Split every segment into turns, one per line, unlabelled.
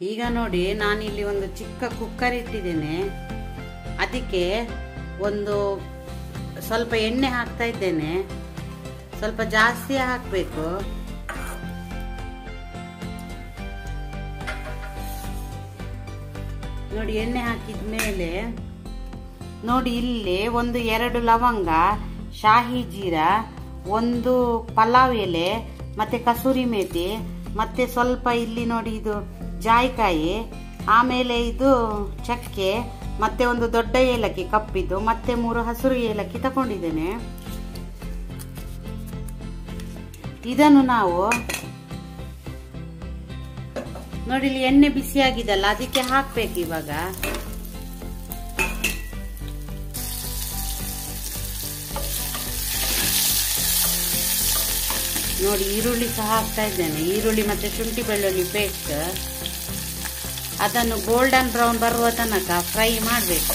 ಈಗ ನೋಡಿ ನಾನಿಲ್ಲಿ ಒಂದು ಚಿಕ್ಕ ಕುಕ್ಕರ್ ಇಟ್ಟಿದ್ದೇನೆ ಅದಕ್ಕೆ ಒಂದು ಸ್ವಲ್ಪ ಎಣ್ಣೆ ಹಾಕ್ತಾ ಇದ್ದೇನೆ ಸ್ವಲ್ಪ ಜಾಸ್ತಿ ಹಾಕಬೇಕು ನೋಡಿ ಎಣ್ಣೆ ಹಾಕಿದ ಮೇಲೆ ನೋಡಿ ಇಲ್ಲಿ ಒಂದು ಎರಡು ಲವಂಗ ಶಾಹಿ ಜೀರ ಒಂದು ಪಲಾವ್ ಎಲೆ ಮತ್ತೆ ಕಸೂರಿ ಮೇಥಿ ಮತ್ತೆ ಸ್ವಲ್ಪ ಇಲ್ಲಿ ನೋಡಿ ಇದು ಜಾಯಿಕಾಯಿ ಆಮೇಲೆ ಇದು ಚಕ್ಕೆ ಮತ್ತೆ ಒಂದು ದೊಡ್ಡ ಏಲಕ್ಕಿ ಕಪ್ಪಿದ್ದು ಮತ್ತೆ ಮೂರು ಹಸಿರು ಏಲಕ್ಕಿ ತಗೊಂಡಿದ್ದೇನೆ ಇದನ್ನು ನಾವು ನೋಡಿ ಇಲ್ಲಿ ಎಣ್ಣೆ ಬಿಸಿ ಆಗಿದಲ್ಲ ಅದಕ್ಕೆ ಹಾಕ್ಬೇಕು ಇವಾಗ ನೋಡಿ ಈರುಳ್ಳಿ ಸಹ ಹಾಕ್ತಾ ಇದ್ದೇನೆ ಈರುಳ್ಳಿ ಮತ್ತೆ ಶುಂಠಿ ಬೆಳ್ಳುಳ್ಳಿ ಪೇಸ್ಟ್ ಅದನ್ನು ಗೋಲ್ಡನ್ ಬ್ರೌನ್ ಬರುವ ತನಕ ಫ್ರೈ ಮಾಡಬೇಕು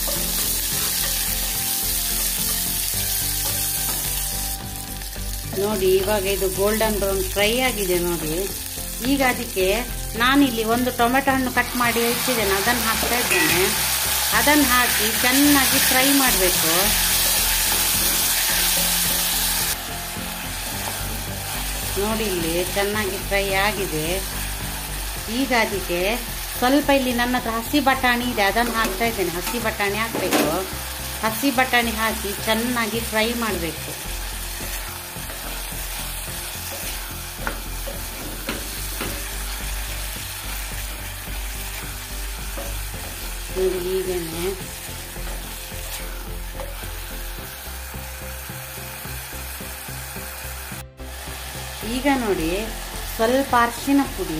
ನೋಡಿ ಇವಾಗ ಇದು ಗೋಲ್ಡನ್ ಬ್ರೌನ್ ಫ್ರೈ ಆಗಿದೆ ನೋಡಿ ಈಗ ಅದಕ್ಕೆ ನಾನಿಲ್ಲಿ ಒಂದು ಟೊಮೆಟೊ ಹಣ್ಣು ಕಟ್ ಮಾಡಿ ಇಟ್ಟಿದ್ದೇನೆ ಅದನ್ನು ಹಾಕ್ತಾ ಇದ್ದೇನೆ ಅದನ್ನು ಹಾಕಿ ಚೆನ್ನಾಗಿ ಫ್ರೈ ಮಾಡಬೇಕು ನೋಡಿ ಇಲ್ಲಿ ಚೆನ್ನಾಗಿ ಫ್ರೈ ಆಗಿದೆ ಈಗ ಅದಕ್ಕೆ ಸ್ವಲ್ಪ ಇಲ್ಲಿ ನನ್ನ ಹತ್ರ ಹಸಿ ಬಟಾಣಿ ಇದೆ ಅದನ್ನು ಹಾಕ್ತಾ ಇದ್ದೇನೆ ಹಸಿ ಬಟಾಣಿ ಹಾಕಬೇಕು ಹಸಿ ಬಟಾಣಿ ಹಾಕಿ ಚೆನ್ನಾಗಿ ಫ್ರೈ ಮಾಡಬೇಕು ನೋಡಿ ಹೀಗೇನೆ ಈಗ ನೋಡಿ ಸ್ವಲ್ಪ ಅರಿಶಿನ ಪುಡಿ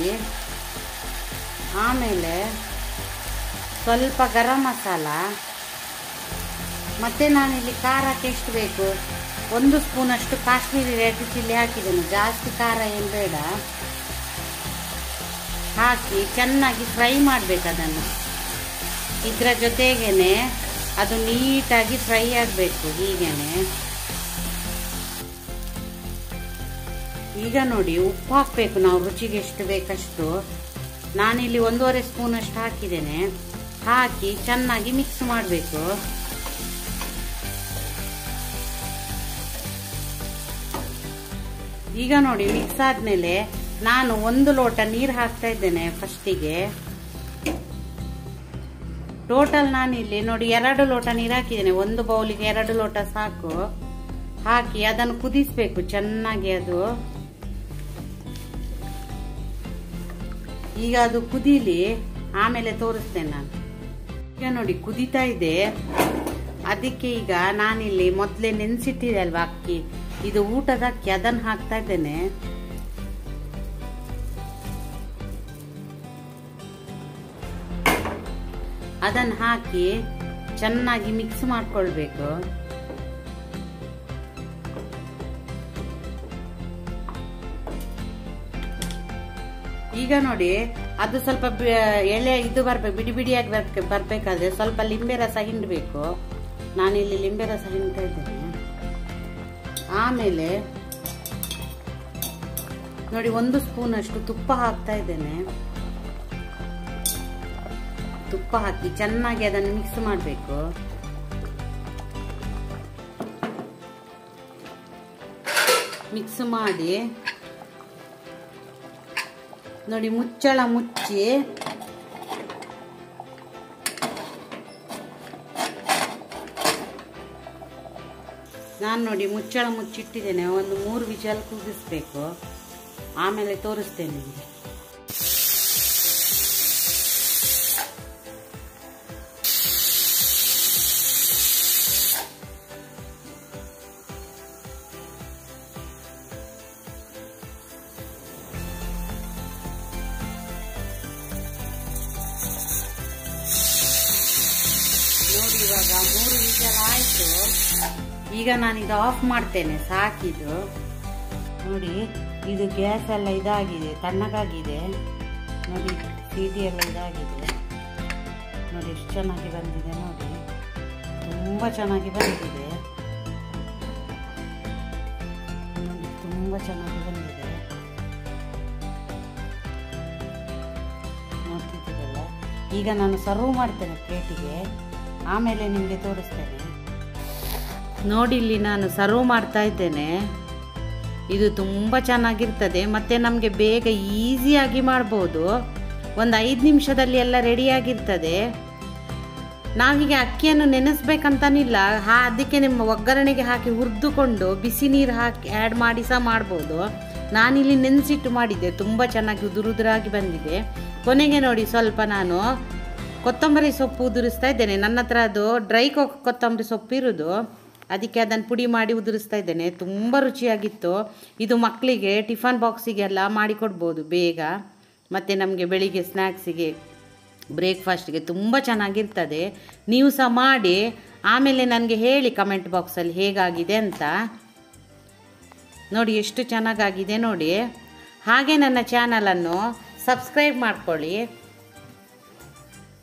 ಆಮೇಲೆ ಸ್ವಲ್ಪ ಗರಂ ಮಸಾಲ ಮತ್ತೆ ನಾನಿಲ್ಲಿ ಖಾರಕ್ಕೆ ಎಷ್ಟು ಬೇಕು ಒಂದು ಸ್ಪೂನಷ್ಟು ಕಾಶ್ಮೀರಿ ರೆಡ್ ಚಿಲ್ಲಿ ಹಾಕಿದ್ದೇನೆ ಜಾಸ್ತಿ ಖಾರ ಏನು ಬೇಡ ಹಾಕಿ ಚೆನ್ನಾಗಿ ಫ್ರೈ ಮಾಡಬೇಕು ಅದನ್ನು ಇದರ ಜೊತೆಗೇನೆ ಅದು ನೀಟಾಗಿ ಫ್ರೈ ಆಗಬೇಕು ಹೀಗೇನೆ ಈಗ ನೋಡಿ ಉಪ್ಪು ಹಾಕಬೇಕು ನಾವು ರುಚಿಗೆ ಎಷ್ಟು ಬೇಕಷ್ಟು ನಾನಿಲ್ಲಿ ಒಂದೂವರೆ ಸ್ಪೂನ್ ಅಷ್ಟು ಹಾಕಿದ್ದೇನೆ ಹಾಕಿ ಚೆನ್ನಾಗಿ ಮಿಕ್ಸ್ ಮಾಡಬೇಕು ಈಗ ನೋಡಿ ಮಿಕ್ಸ್ ಆದ್ಮೇಲೆ ನಾನು ಒಂದು ಲೋಟ ನೀರು ಹಾಕ್ತಾ ಇದ್ದೇನೆ ಫಸ್ಟಿಗೆ ಟೋಟಲ್ ನಾನಿಲ್ಲಿ ನೋಡಿ ಎರಡು ಲೋಟ ನೀರು ಹಾಕಿದ್ದೇನೆ ಒಂದು ಬೌಲಿಗೆ ಎರಡು ಲೋಟ ಸಾಕು ಹಾಕಿ ಅದನ್ನು ಕುದಿಸ್ಬೇಕು ಚೆನ್ನಾಗಿ ಅದು ಈಗ ಅದು ಕುದೀಲಿ ಆಮೇಲೆ ತೋರಿಸ್ತೇನೆ ನಾನು ಈಗ ನೋಡಿ ಕುದೀತಾ ಇದೆ ಅದಕ್ಕೆ ಈಗ ನಾನಿಲ್ಲಿ ಮೊದಲೇ ನೆನೆಸಿಟ್ಟಿದೆ ಅಲ್ವಾ ಅಕ್ಕಿ ಇದು ಊಟದ ಅಕ್ಕಿ ಅದನ್ನು ಹಾಕ್ತಾ ಇದ್ದೇನೆ ಅದನ್ನು ಹಾಕಿ ಚೆನ್ನಾಗಿ ಮಿಕ್ಸ್ ಮಾಡ್ಕೊಳ್ಬೇಕು ಈಗ ನೋಡಿ ಅದು ಸ್ವಲ್ಪ ಎಳೆ ಇದು ಬರ್ಬೇಕು ಬಿಡಿ ಬಿಡಿಯಾಗಿ ಬರ್ಬೇಕು ಬರ್ಬೇಕಾದ್ರೆ ಸ್ವಲ್ಪ ಲಿಂಬೆ ರಸ ಹಿಂಡಬೇಕು ನಾನಿಲ್ಲಿ ಲಿಂಬೆ ರಸ ಹಿಂಡ್ತಾ ಇದ್ದೇನೆ ಆಮೇಲೆ ನೋಡಿ ಒಂದು ಸ್ಪೂನ್ ಅಷ್ಟು ತುಪ್ಪ ಹಾಕ್ತಾ ಇದ್ದೇನೆ ತುಪ್ಪ ಹಾಕಿ ಚೆನ್ನಾಗಿ ಅದನ್ನು ಮಿಕ್ಸ್ ಮಾಡಬೇಕು ಮಿಕ್ಸ್ ಮಾಡಿ ನೋಡಿ ಮುಚ್ಚಳ ಮುಚ್ಚಿ ನಾನು ನೋಡಿ ಮುಚ್ಚಳ ಮುಚ್ಚಿಟ್ಟಿದ್ದೇನೆ ಒಂದು ಮೂರು ವಿಜಲ್ ಕೂಗಿಸ್ಬೇಕು ಆಮೇಲೆ ತೋರಿಸ್ತೇನೆ ನಿಮಗೆ ನೋಡಿ ಇವಾಗ ಮೂರು ವಿಜಲ್ ಆಯ್ತು ಈಗ ನಾನು ಇದು ಆಫ್ ಮಾಡ್ತೇನೆ ಸಾಕಿದು ನೋಡಿ ಇದು ಗ್ಯಾಸ್ ಎಲ್ಲ ಇದಾಗಿದೆ ತಣ್ಣಗಾಗಿದೆ ನೋಡಿ ಸೀಟಿ ಎಲ್ಲ ಇದಾಗಿದೆ ನೋಡಿ ಎಷ್ಟು ಚೆನ್ನಾಗಿ ಬಂದಿದೆ ನೋಡಿ ತುಂಬ ಚೆನ್ನಾಗಿ ಬಂದಿದೆ ನೋಡಿ ತುಂಬ ಚೆನ್ನಾಗಿ ಬಂದಿದೆ ನೋಡಿ ಈಗ ನಾನು ಸರ್ವ್ ಮಾಡ್ತೇನೆ ಪ್ಲೇಟಿಗೆ ಆಮೇಲೆ ನಿಮಗೆ ತೋರಿಸ್ತೇನೆ ನೋಡಿ ಇಲ್ಲಿ ನಾನು ಸರ್ವ್ ಮಾಡ್ತಾ ಇದ್ದೇನೆ ಇದು ತುಂಬ ಚೆನ್ನಾಗಿರ್ತದೆ ಮತ್ತು ನಮಗೆ ಬೇಗ ಈಸಿಯಾಗಿ ಮಾಡ್ಬೋದು ಒಂದು ಐದು ನಿಮಿಷದಲ್ಲಿ ಎಲ್ಲ ರೆಡಿಯಾಗಿರ್ತದೆ ನಾವೀಗ ಅಕ್ಕಿಯನ್ನು ನೆನೆಸ್ಬೇಕಂತನಿಲ್ಲ ಹಾ ಅದಕ್ಕೆ ನಿಮ್ಮ ಒಗ್ಗರಣೆಗೆ ಹಾಕಿ ಹುರಿದುಕೊಂಡು ಬಿಸಿ ನೀರು ಹಾಕಿ ಆ್ಯಡ್ ಮಾಡಿ ಸಹ ಮಾಡ್ಬೋದು ನಾನಿಲ್ಲಿ ನೆನೆಸಿಟ್ಟು ಮಾಡಿದ್ದೆ ತುಂಬ ಚೆನ್ನಾಗಿ ಉದುರುದುರಾಗಿ ಬಂದಿದೆ ಕೊನೆಗೆ ನೋಡಿ ಸ್ವಲ್ಪ ನಾನು ಕೊತ್ತಂಬರಿ ಸೊಪ್ಪು ಉದುರಿಸ್ತಾ ಇದ್ದೇನೆ ನನ್ನ ಹತ್ರ ಅದು ಡ್ರೈ ಕೊ ಕೊತ್ತಂಬರಿ ಸೊಪ್ಪು ಇರೋದು ಅದಕ್ಕೆ ಅದನ್ನು ಪುಡಿ ಮಾಡಿ ಉದುರಿಸ್ತಾ ಇದ್ದೇನೆ ತುಂಬ ರುಚಿಯಾಗಿತ್ತು ಇದು ಮಕ್ಕಳಿಗೆ ಟಿಫನ್ ಬಾಕ್ಸಿಗೆಲ್ಲ ಮಾಡಿಕೊಡ್ಬೋದು ಬೇಗ ಮತ್ತು ನಮಗೆ ಬೆಳಿಗ್ಗೆ ಸ್ನ್ಯಾಕ್ಸಿಗೆ ಬ್ರೇಕ್ಫಾಸ್ಟ್ಗೆ ತುಂಬ ಚೆನ್ನಾಗಿರ್ತದೆ ನೀವು ಸಹ ಮಾಡಿ ಆಮೇಲೆ ನನಗೆ ಹೇಳಿ ಕಮೆಂಟ್ ಬಾಕ್ಸಲ್ಲಿ ಹೇಗಾಗಿದೆ ಅಂತ ನೋಡಿ ಎಷ್ಟು ಚೆನ್ನಾಗಾಗಿದೆ ನೋಡಿ ಹಾಗೆ ನನ್ನ ಚಾನಲನ್ನು ಸಬ್ಸ್ಕ್ರೈಬ್ ಮಾಡ್ಕೊಳ್ಳಿ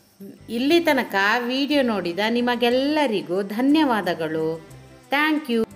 ಇಲ್ಲಿ ತನಕ ವಿಡಿಯೋ ನೋಡಿದ ನಿಮಗೆಲ್ಲರಿಗೂ ಧನ್ಯವಾದಗಳು ಥ್ಯಾಂಕ್ ಯು